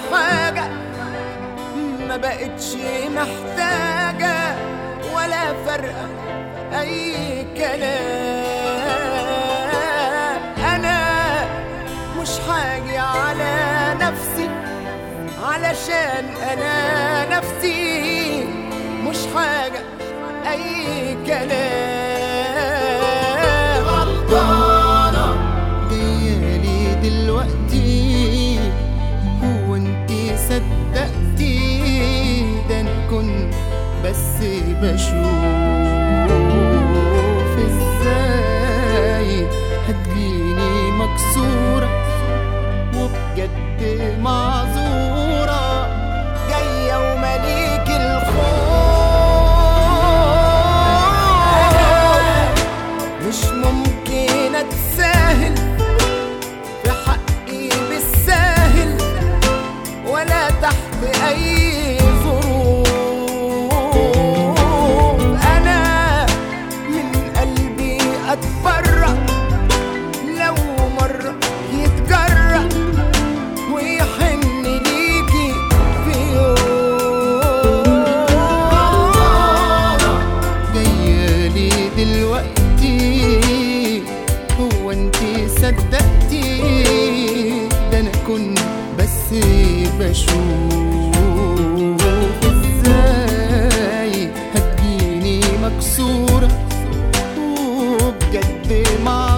حاجة ما بقتش محتاجة ولا فرقة أي كلام أنا مش حاجة على نفسي علشان أنا نفسي مش حاجة أي كلام غلطانة جايالي دلوقتي هو انتي صدقتي ده انا كنت بس بشوف ازاي هتجيني مكسورة وبجد معذورة جاية ومليك الخوف مش ممكن اتساهل في حقي بالساهل ولا تحت اي ظروف انا من قلبي اتبرأ لو مرة يتجرأ ويحن ليكي في يوم جايالي دلوقتي هو انتي صدقتي ده انا كنت بس بشوف ازاي هتجيني مكسورة وبجد معذورة